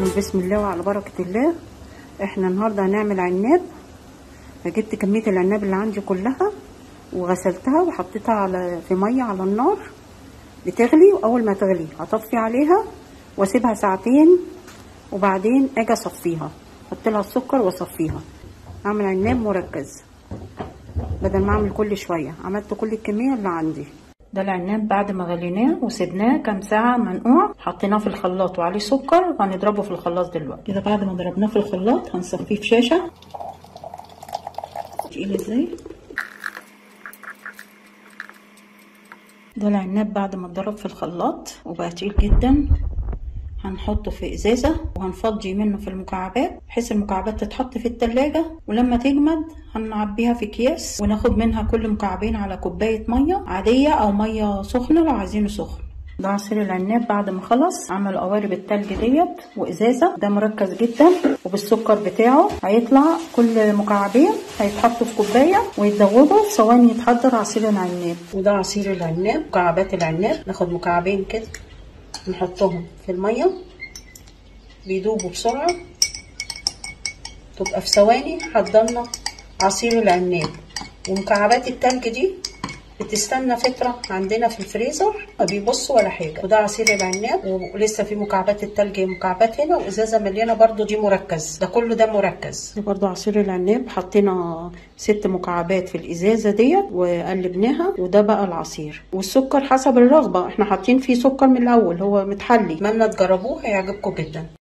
بسم الله وعلى بركة الله احنا النهاردة هنعمل عناب فجبت كمية العناب اللي عندي كلها وغسلتها وحطيتها على في مية على النار بتغلي واول ما تغلي هطفي عليها واسيبها ساعتين وبعدين اجي اصفيها احط لها السكر واصفيها اعمل عناب مركز بدل ما اعمل كل شوية عملت كل الكمية اللي عندي ده العناب بعد ما غليناه وسبناه كام ساعة منقوع حطيناه في الخلاط وعليه سكر وهنضربه في الخلاط دلوقتي كده بعد ما ضربناه في الخلاط هنصفيه في شاشة تقيل ازاي ده العناب بعد ما اتضرب في الخلاط وبقى تقيل جدا هنحطه في ازازة وهنفضي منه في المكعبات بحيث المكعبات تتحط في التلاجة ولما تجمد هنعبيها في اكياس وناخد منها كل مكعبين على كوباية مية عادية او مية سخنة لو عايزينه سخن ده عصير العناب بعد ما خلص عمل قوارب التلج ديت وازازه ده مركز جدا وبالسكر بتاعه هيطلع كل مكعبين هيتحطوا في كوبايه ويتذوبوا في ثواني يتحضر عصير العناب وده عصير العناب مكعبات العناب ناخد مكعبين كده نحطهم في الميه بيدوبوا بسرعه تبقى في ثواني حضرنا عصير العناب ومكعبات التلج دي بتستنى فترة عندنا في الفريزر ما بيبص ولا حاجة وده عصير العناب ولسه في مكعبات التلج مكعبات هنا وازازة مليانة برضو دي مركز ده كله ده مركز ده برضو عصير العناب حطينا ست مكعبات في الازازة ديت وقلبناها وده بقى العصير والسكر حسب الرغبة احنا حاطين فيه سكر من الاول هو متحلي اتمنى تجربوه هيعجبكم جدا